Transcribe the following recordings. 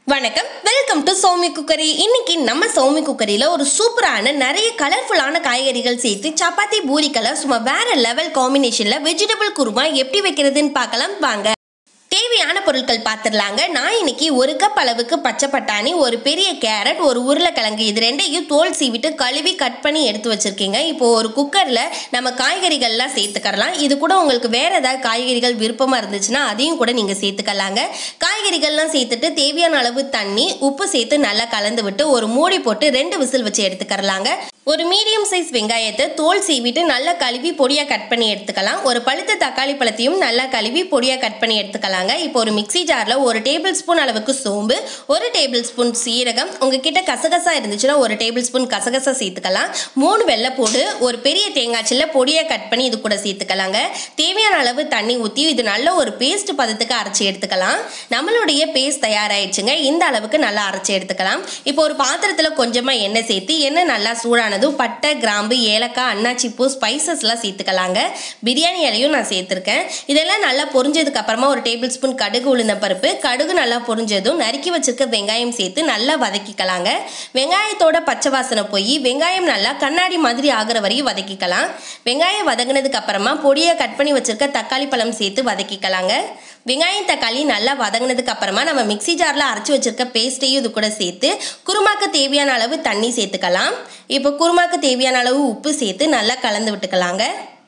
வணக்கம் welcome to Soumi cookery இன்னைக்கு நம்ம சௌமி குக்கரியில் ஒரு சூப்பரான நிறைய கலர்ஃபுல்லான காய்கறிகள் சேர்த்து சப்பாத்தி பூரிக்கெல்லாம் சும்மா வேற லெவல் காம்பினேஷனில் வெஜிடபிள் குருமா எப்படி வைக்கிறதுன்னு பார்க்கலாம் வாங்க தேவையான பொருட்கள் பார்த்துடலாங்க நான் இன்னைக்கு ஒரு கப் அளவுக்கு பச்சை பட்டாணி ஒரு பெரிய கேரட் ஒரு உருளைக்கிழங்கு இது ரெண்டையும் தோல் சீவிட்டு கழுவி கட் பண்ணி எடுத்து வச்சிருக்கீங்க இப்போ ஒரு குக்கரில் நம்ம காய்கறிகள்லாம் சேர்த்துக்கறலாம் இது கூட உங்களுக்கு வேற ஏதாவது காய்கறிகள் விருப்பமாக இருந்துச்சுன்னா அதையும் கூட நீங்கள் சேர்த்துக்கலாங்க காய்கறிகள்லாம் சேர்த்துட்டு தேவையான அளவு தண்ணி உப்பு சேர்த்து நல்லா கலந்து விட்டு ஒரு மூடி போட்டு ரெண்டு விசில் வச்சு எடுத்துக்கறலாங்க ஒரு மீடியம் சைஸ் வெங்காயத்தை தோல் சீவிட்டு நல்லா கழுவி பொடியாக கட் பண்ணி எடுத்துக்கலாம் ஒரு பழுத்த தக்காளி பழத்தையும் நல்லா கழுவி பொடியாக கட் பண்ணி எடுத்துக்கலாங்க இப்போ ஒரு மிக்ஸி ஜாரில் ஒரு டேபிள் ஸ்பூன் அளவுக்கு சோம்பு ஒரு டேபிள் ஸ்பூன் சீரகம் உங்ககிட்ட கசகசா இருந்துச்சுன்னா ஒரு டேபிள் ஸ்பூன் கசகசா சேர்த்துக்கலாம் மூணு வெள்ளைப்பூடு ஒரு பெரிய தேங்காய் சில்ல பொடியாக கட் பண்ணி இது கூட சேர்த்துக்கலாங்க தேவையான அளவு தண்ணி ஊற்றி இது நல்ல ஒரு பேஸ்ட் பதத்துக்கு அரைச்சி எடுத்துக்கலாம் நம்மளுடைய பேஸ்ட் தயாராகிடுச்சுங்க இந்த அளவுக்கு நல்லா அரைச்சி எடுத்துக்கலாம் இப்போ ஒரு பாத்திரத்தில் கொஞ்சமாக எண்ணெய் சேர்த்து எண்ணெய் நல்லா சூடானதும் பட்டை கிராம்பு ஏலக்காய் அன்னாச்சி பூ ஸ்பைசஸ்லாம் சேர்த்துக்கலாங்க பிரியாணி இலையும் நான் சேர்த்துருக்கேன் இதெல்லாம் நல்லா பொரிஞ்சதுக்கு அப்புறமா ஒரு டேபிள் ஸ்பூன் கடுகு உளுந்த பருப்பு கடுகு நல்லா பொரிஞ்சதும் நறுக்கி வச்சிருக்க வெங்காயம் சேர்த்து நல்லா வதக்கிக்கலாங்க வெங்காயத்தோட பச்சை வாசனை போய் வெங்காயம் நல்லா கண்ணாடி மாதிரி ஆகிற வரையும் வதக்கிக்கலாம் வெங்காயம் வதங்கினதுக்கு அப்புறமா பொடியை கட் பண்ணி வச்சிருக்க தக்காளி பழம் சேர்த்து வதக்கிக்கலாங்க வெங்காயம் தக்காளி நல்லா வதங்கினதுக்கு அப்புறமா நம்ம மிக்ஸி ஜாரில் அரைச்சி வச்சிருக்க பேஸ்ட்டையும் இது கூட சேர்த்து குருமாக்கு தேவையான அளவு தண்ணி சேர்த்துக்கலாம் இப்போ குருமாக்கு தேவையான அளவு உப்பு சேர்த்து நல்லா கலந்து விட்டுக்கலாங்க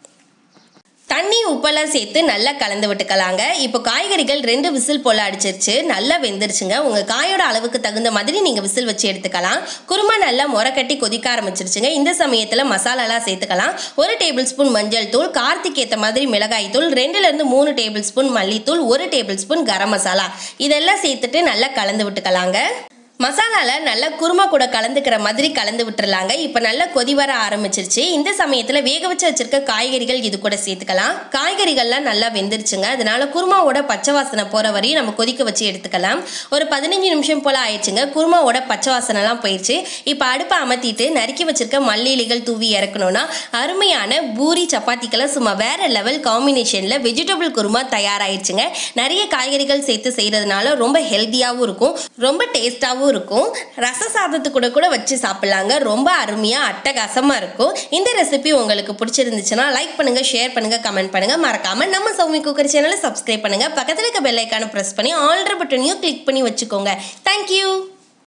தண்ணி உப்பெல்லாம் சேர்த்து நல்லா கலந்து விட்டுக்கலாங்க இப்போ காய்கறிகள் ரெண்டு விசில் போல் அடிச்சிருச்சு நல்லா வெந்துருச்சுங்க உங்கள் காயோட அளவுக்கு தகுந்த மாதிரி நீங்கள் விசில் வச்சு எடுத்துக்கலாம் குருமா நல்லா முறைக்கட்டி கொதிக்க ஆரம்பிச்சிருச்சுங்க இந்த சமயத்தில் மசாலாலாம் சேர்த்துக்கலாம் ஒரு டேபிள் ஸ்பூன் மஞ்சள் தூள் கார்த்திக் ஏற்ற மாதிரி மிளகாய் தூள் ரெண்டுலேருந்து மூணு டேபிள் ஸ்பூன் மல்லித்தூள் ஒரு டேபிள் ஸ்பூன் கரம் மசாலா இதெல்லாம் சேர்த்துட்டு நல்லா கலந்து விட்டுக்கலாங்க மசாலாவில் நல்லா குருமா கூட கலந்துக்கிற மாதிரி கலந்து விட்டுறலாங்க இப்போ நல்லா கொதி வர ஆரம்பிச்சிருச்சு இந்த சமயத்தில் வேக வச்சு வச்சிருக்க காய்கறிகள் இது கூட சேர்த்துக்கலாம் காய்கறிகள்லாம் நல்லா வெந்துருச்சுங்க அதனால குருமாவோட பச்சை வாசனை போகிற வரையும் நம்ம கொதிக்க வச்சு எடுத்துக்கலாம் ஒரு பதினஞ்சு நிமிஷம் போல் ஆயிடுச்சுங்க குருமாவோட பச்சை வாசனைலாம் போயிடுச்சு இப்போ அடுப்பை அமர்த்திட்டு நறுக்கி வச்சிருக்க மல்லி இலைகள் தூவி இறக்கணும்னா அருமையான பூரி சப்பாத்திக்கெல்லாம் சும்மா வேற லெவல் காம்பினேஷனில் வெஜிடபிள் குருமா தயாராகிடுச்சுங்க நிறைய காய்கறிகள் சேர்த்து செய்கிறதுனால ரொம்ப ஹெல்த்தியாகவும் இருக்கும் ரொம்ப டேஸ்ட்டாகவும் இருக்கும் ரச சாதத்து கூட கூட வச்சு சாப்பிட்லாங்க ரொம்ப அருமையாக அட்டகாசமாக இருக்கும் இந்த ரெசிபி உங்களுக்கு பிடிச்சிருந்துச்சுன்னா லைக் பண்ணுங்கள் ஷேர் பண்ணுங்கள் கமெண்ட் பண்ணுங்கள் மறக்காமல் நம்ம சௌமி குக்கர் சேனலை சப்ஸ்கிரைப் பண்ணுங்கள் பக்கத்தில் இருக்க பெல் ஐக்கானை ப்ரெஸ் பண்ணி ஆல்ரெடி பட்டனையும் கிளிக் பண்ணி வச்சுக்கோங்க தேங்க்யூ